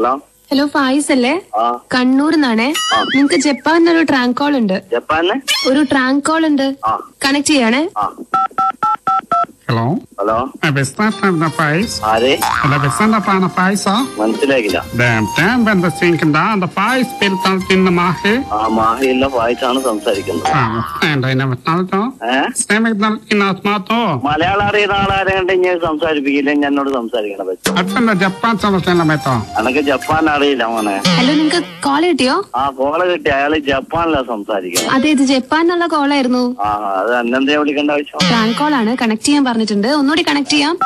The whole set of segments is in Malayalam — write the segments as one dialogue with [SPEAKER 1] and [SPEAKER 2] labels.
[SPEAKER 1] ഹലോ
[SPEAKER 2] ഹലോ ഫായിസ് അല്ലേ
[SPEAKER 1] ആ
[SPEAKER 2] കണ്ണൂർ നിന്നാണേ നിങ്ങക്ക് ജപ്പാൻ ഒരു ട്രാങ്ക് കോൾ ഉണ്ട്
[SPEAKER 1] ജപ്പാന്
[SPEAKER 2] ഒരു ട്രാങ്ക് കോൾ ഉണ്ട്
[SPEAKER 1] ആ
[SPEAKER 2] കണക്ട് ചെയ്യണേ
[SPEAKER 1] ആ
[SPEAKER 3] ഹലോ
[SPEAKER 1] ഹലോ
[SPEAKER 3] ബിസിനസ് പൈസ
[SPEAKER 1] ആര്
[SPEAKER 3] അല്ല ബിസിനസ് പൈസ
[SPEAKER 1] മനസ്സിലാക്കില്ല
[SPEAKER 3] ബന്ധ സിങ്കിന്റെ அந்த பாய்ஸ் பேர் தான் தின்ன மாஹி
[SPEAKER 1] ആ മാഹിയുള്ള വായിച്ചാണ് സംസാരിക്കുന്നത്
[SPEAKER 3] ആ വേണ്ട എന്നെ വിട്ടാലോ
[SPEAKER 1] ഏ
[SPEAKER 3] സ്നേഹിതൻ ഇന്നാത്മാത്തോ
[SPEAKER 1] മലയാളം അറിയുന്ന ആളാരെ കണ്ട് ഞാൻ സംസാരിപ്പിക്കില്ല ഞാൻ എന്നോട് സംസാരിക്കണത്
[SPEAKER 3] അച്ഛന്റെ ജപ്പാൻ സമസ്യ മേത്തോ
[SPEAKER 1] എനക്ക് ജപ്പാൻ അറിയില്ല മോനെ
[SPEAKER 2] ഹലോ നിങ്ങക്ക് കോൾ കിട്ടിയോ
[SPEAKER 1] ആ കോള് കിട്ടി അയാള് ജപ്പാനിലാ സംസാരിക്കുന്നത്
[SPEAKER 2] അതെ ഇത് ജപ്പാനിലുള്ള കോളായിരുന്നു
[SPEAKER 1] ആ അത് അന്നെന്താ വിളിക്കേണ്ട ആവശ്യം
[SPEAKER 2] ട്രാങ്ക് കോൾ ആണ് കണക്ട് ചെയ്യാൻ പറഞ്ഞിട്ടുണ്ട് ഒന്നുകൂടി കണക്ട് ചെയ്യാം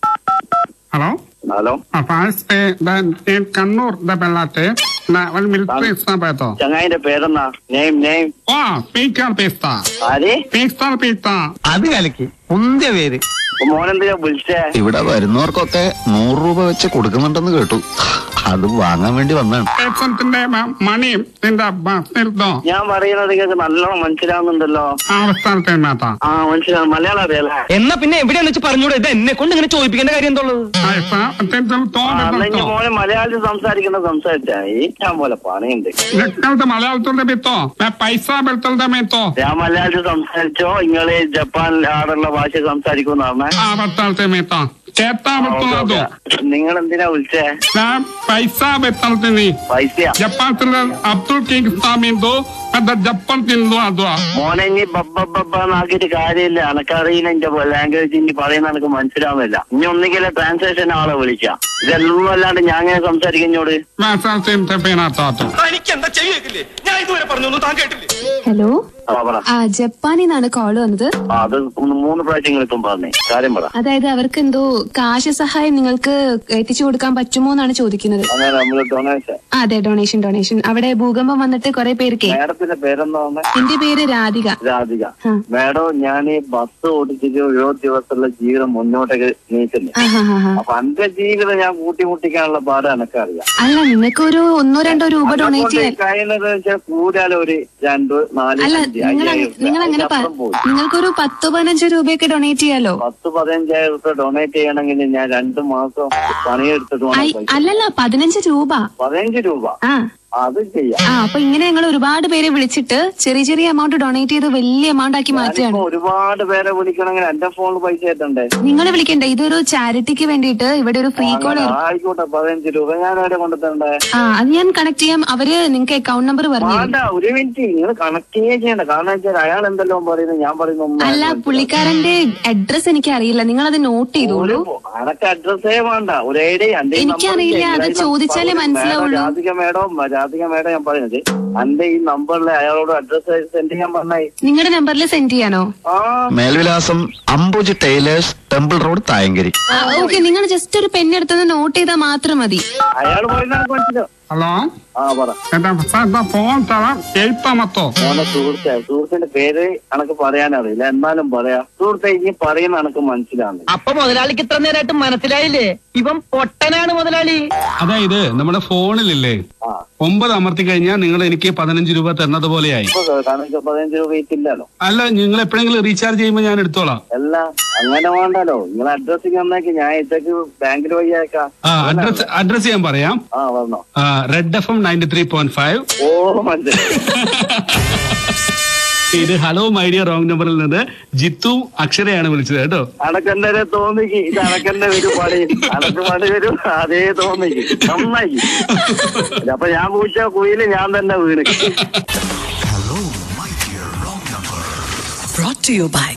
[SPEAKER 3] ഹലോ
[SPEAKER 1] ഹലോ
[SPEAKER 3] ആ പായ്സ് പേ കണ്ണൂർ ദ ബെല്ലാത്തെ ഒരു മിലിറ്ററി സ്നാപേത്തോ
[SPEAKER 1] ചങ്ങായിന്റെ പേരെന്നാ നെയിം നെയിം
[SPEAKER 3] ഓ പീക്കാർ പേസ്ത
[SPEAKER 1] ആര്
[SPEAKER 3] പീസ്താർ പീസ്ത
[SPEAKER 4] അത് കലക്കി ഉന്തിയ പേര്
[SPEAKER 1] മോനെന്തിനാ വിളിച്ചേ
[SPEAKER 5] ഇവിടെ വരുന്നവർക്കൊക്കെ നൂറ് രൂപ വെച്ച് കൊടുക്കുന്നുണ്ടെന്ന് കേട്ടു അത് വാങ്ങാൻ വേണ്ടി വന്നാണ്
[SPEAKER 3] പേഴ്സണത്തിന്റെ മണി നിന്റെ ബസ്സിലോ
[SPEAKER 1] ഞാൻ പറയുന്നത് കേൾക്ക് നല്ലോണം മനസ്സിലാവുന്നുണ്ടല്ലോ
[SPEAKER 3] ആ സ്ഥലത്തെ മേത്ത
[SPEAKER 1] ആ മനസ്സിലാവും മലയാളം അറിയാലേ
[SPEAKER 4] എന്നാ പിന്നെ എവിടെയാന്ന് വെച്ച് പറഞ്ഞൂടെ ഇത് എന്നെ കൊണ്ട് ഇങ്ങനെ ചോദിപ്പിക്കേണ്ട കാര്യം എന്തുള്ളത്
[SPEAKER 3] പൈസ അത്യന്തം
[SPEAKER 1] അല്ലെങ്കിൽ
[SPEAKER 3] തോന്നുന്നു
[SPEAKER 1] മോനെ മലയാളത്തിൽ സംസാരിക്കുന്ന സംസാരിച്ചാ ഏറ്റവും പോലെ പണിയുണ്ട്
[SPEAKER 3] ലക്കാലത്ത് മലയാളത്തിന്റെ ബിത്തോ പൈസ ബെൽത്തന്റെ മേത്തോ
[SPEAKER 1] ഞാൻ മലയാളത്തിൽ സംസാരിച്ചോ നിങ്ങള് ജപ്പാൻ ആടുള്ള ഭാഷ സംസാരിക്കുമെന്ന് പറഞ്ഞേ
[SPEAKER 3] ആ ബത്താലത്തെ മേത്ത ചേത്താ ബത്തുള്ളതോ
[SPEAKER 1] നിങ്ങൾ എന്തിനാ വിളിച്ചേ
[SPEAKER 3] ഞാൻ പൈസ ബെത്തലത്തിന്
[SPEAKER 1] പൈസയാ
[SPEAKER 3] ജപ്പാനത്തിലെ അബ്ദുൾ കിങ് സ്ഥാമിന്തോ പെద్ద ജപ്പാൻ തിന്നു അതോ
[SPEAKER 1] മോനെ ഇനി ബബ്ബബ്ബാന്നാക്കിയിട്ട് കാര്യമില്ല എനക്കറിയില്ല എന്റെ ലാംഗ്വേജ് ഇനി പറയുന്ന എനിക്ക് മനസ്സിലാവുന്നില്ല ഇനി ഒന്നുകിലെ ട്രാൻസ്ലേഷൻ ആളെ വിളിക്കാം ഇതെല്ലാം അല്ലാണ്ട് ഞാൻ ഇങ്ങനെ സംസാരിക്കുന്നോട്
[SPEAKER 3] വാസാലത്തെ പേനാത്താത്തോ
[SPEAKER 4] എനിക്ക് എന്താ ചെയ്യേക്കില്ലേ ഞാൻ ഇതുവരെ പറഞ്ഞൊന്നും താൻ കേട്ടില്ലേ
[SPEAKER 2] ഹലോ
[SPEAKER 1] ആ പറ
[SPEAKER 2] ആ ജപ്പാനിൽ നിന്നാണ് കോൾ വന്നത്
[SPEAKER 1] ആ അത് ഒന്ന് മൂന്ന് പ്രാവശ്യം ഇപ്പം പറഞ്ഞേ കാര്യം പറ
[SPEAKER 2] അതായത് അവർക്ക് എന്തോ കാശ് സഹായം നിങ്ങൾക്ക് എത്തിച്ചു കൊടുക്കാൻ പറ്റുമോ എന്നാണ് ചോദിക്കുന്നത്
[SPEAKER 1] അങ്ങനെ നമ്മള് ഡൊണേഷൻ
[SPEAKER 2] ആ, അതെ ഡൊണേഷൻ ഡൊണേഷൻ അവിടെ ഭൂകമ്പം വന്നിട്ട് കുറെ പേർക്ക്
[SPEAKER 1] മാഡത്തിന്റെ പേരെന്താ പറഞ്ഞേ
[SPEAKER 2] എന്റെ പേര് രാധിക
[SPEAKER 1] രാധിക
[SPEAKER 2] ആ.
[SPEAKER 1] മാഡം ഞാൻ ഈ ബസ് ഓടിച്ചിട്ട് എഴുപത് ദിവസമുള്ള ജീവിതം മുന്നോട്ടേക്ക് നീക്കുന്നു
[SPEAKER 2] ആ ഹാ ഹാ ഹാ
[SPEAKER 1] അപ്പൊ എന്റെ ജീവിതം ഞാൻ കൂട്ടിമുട്ടിക്കാനുള്ള പാട് എനക്കറിയാം
[SPEAKER 2] അല്ല നിങ്ങൾക്ക് ഒരു ഒന്നോ രണ്ടോ രൂപ ഡൊണേറ്റ് ചെയ്യാൻ
[SPEAKER 1] കഴിയുന്നത് വെച്ചാൽ കൂടാലും ഒരു രണ്ട് നാല്
[SPEAKER 2] അല്ല
[SPEAKER 1] അഞ്ച്
[SPEAKER 2] നിങ്ങൾ
[SPEAKER 1] അയ്യായിരം രൂപ.
[SPEAKER 2] നിങ്ങൾ അങ്ങനെ
[SPEAKER 1] അതിനപ്പുറം പോയി.
[SPEAKER 2] നിങ്ങൾക്കൊരു പത്ത് പതിനഞ്ച് രൂപയൊക്കെ ഡൊണേറ്റ് ചെയ്യാലോ
[SPEAKER 1] പത്ത് പതിനഞ്ചായിരം രൂപ ഡൊണേറ്റ് ചെയ്യണമെങ്കിൽ ഞാൻ രണ്ടു മാസം പണിയെടുത്തിട്ട് വേണം
[SPEAKER 2] ഐ-
[SPEAKER 1] പൈസ.
[SPEAKER 2] അല്ലല്ല പതിനഞ്ച് രൂപ
[SPEAKER 1] പതിനഞ്ച് രൂപ
[SPEAKER 2] ആ
[SPEAKER 1] അത് ചെയ്യാം
[SPEAKER 2] ആ അപ്പൊ ഇങ്ങനെ ഞങ്ങൾ ഒരുപാട് പേരെ വിളിച്ചിട്ട് ചെറിയ ചെറിയ എമൗണ്ട് ഡൊണേറ്റ് ചെയ്ത് വലിയ എമൗണ്ട് ആക്കി മാറ്റുകയാണ്
[SPEAKER 1] ഞാനിപ്പോ ഒരുപാട് പേരെ വിളിക്കണമെങ്കിൽ എന്റെ ഫോണിൽ പൈസ എത്തണ്ടേ
[SPEAKER 2] നിങ്ങൾ വിളിക്കണ്ട ഇതൊരു ചാരിറ്റിക്ക് വേണ്ടിയിട്ട് ഇവിടെ ഒരു ഫ്രീ കോൾ
[SPEAKER 1] അങ്ങനെ ആയിക്കോട്ടെ പതിനഞ്ച് രൂപ ഞാൻ എവിടെ കൊണ്ടുത്തരണ്ടേ
[SPEAKER 2] ആ അത് ഞാൻ കണക്ട് ചെയ്യാം അവര് നിങ്ങൾക്ക് അക്കൗണ്ട് നമ്പർ പറഞ്ഞു തരും.
[SPEAKER 1] വേണ്ട ഒരു മിനിറ്റ് നിങ്ങൾ കണക്ട് ചെയ്യണ്ട കാരണം വെച്ചാൽ അയാൾ എന്തെല്ലോ പറയുന്നത് ഞാൻ പറയുന്ന ഒന്നും
[SPEAKER 2] അല്ല
[SPEAKER 1] അയാൾക്ക്
[SPEAKER 2] പുള്ളിക്കാരന്റെ അഡ്രസ് എനിക്ക് അറിയില്ല നിങ്ങൾ അത് നോട്ട് ചെയ്തോളൂ
[SPEAKER 1] ഒരു അനക്ക് അഡ്രസ്സേ വേണ്ട ഒരു ഐഡിയ എന്റെ ഈ
[SPEAKER 2] എനിക്കറിയില്ല,
[SPEAKER 1] നമ്പറിൽ
[SPEAKER 2] അത് ചോദിച്ചാലേ
[SPEAKER 1] മേഡം,
[SPEAKER 2] മനസ്സിലാവുള്ളൂ.
[SPEAKER 1] രാധിക മേഡം രാധിക മേഡം ഞാൻ പറയുന്നത് എന്റെ ഈ നമ്പറിൽ അയാളോട് അഡ്രസ് സെൻഡ് ചെയ്യാൻ പറഞ്ഞായി
[SPEAKER 2] നിങ്ങളുടെ നമ്പറിൽ സെൻഡ് ചെയ്യാനോ
[SPEAKER 1] ആ
[SPEAKER 5] മേൽവിലാസം Ambuj tailors temple road Thayankari
[SPEAKER 2] okay നിങ്ങൾ ജസ്റ്റ് ഒരു പെൻ എടുത്തൊന്ന് നോട്ട് ചെയ്താൽ മാത്രം മതി
[SPEAKER 1] അയാൾ പറയുന്നത് എനിക്ക് മനസ്സിലാവും
[SPEAKER 3] ഹലോ
[SPEAKER 1] ആ പറ
[SPEAKER 3] എന്റെ എന്താ ഫോൺ തരാം എഴുത്താമത്തോ
[SPEAKER 1] മോനെ സുഹൃത്തെ സുഹൃത്തിന്റെ പേര് എനക്ക് പറയാനറിയില്ല എന്നാലും പറയാ സുഹൃത്തെ ഇനി പറയുന്ന എനക്ക് മനസ്സിലാവുന്നു
[SPEAKER 4] അപ്പൊ മുതലാളിക്ക് ഇത്ര നേരമായിട്ട് മനസ്സിലായില്ലേ ഇവൻ പൊട്ടനാണ് മുതലാളി
[SPEAKER 6] അതായത് നമ്മുടെ ഫോണിലില്ലേ
[SPEAKER 1] ആ
[SPEAKER 6] ഒമ്പത് അമർത്തി കഴിഞ്ഞാൽ നിങ്ങൾ എനിക്ക് പതിനഞ്ച് രൂപ തന്നത് പോലെയായി
[SPEAKER 1] ഇപ്പൊ കണക്ക് പതിനഞ്ച് രൂപ ഇല്ലല്ലോ
[SPEAKER 6] അല്ല നിങ്ങൾ എപ്പോഴെങ്കിലും റീചാർജ് ചെയ്യുമ്പോൾ ഞാൻ എടുത്തോളാം
[SPEAKER 1] എല്ലാം അങ്ങനെ വേണ്ടല്ലോ നിങ്ങൾ അഡ്രസ് തന്നേക്ക് ഞാൻ ഇതൊക്കെ ബാങ്കിൽ വഴി അയക്കാം
[SPEAKER 6] ആ അഡ്രസ് അഡ്രസ് ഞാൻ പറയാം
[SPEAKER 1] ആ പറഞ്ഞോ
[SPEAKER 6] red F M ninety three point five
[SPEAKER 1] ഓ മനസ്സിലായി
[SPEAKER 6] ഇത് ഹലോ മൈഡിയ റോങ് നമ്പറിൽ നിന്ന് ജിത്തു അക്ഷരയാണ് വിളിച്ചത് കേട്ടോ
[SPEAKER 1] അനക്കെന്നെ തോന്നിക്ക് ഇത് അനക്കെന്നെ വരും പണി അനക്ക് പണി വരും അതേ തോന്നിക്ക് നന്നായി അപ്പൊ ഞാൻ പൂച്ച കുയില് ഞാൻ തന്നെ വീണ്
[SPEAKER 7] brought to you by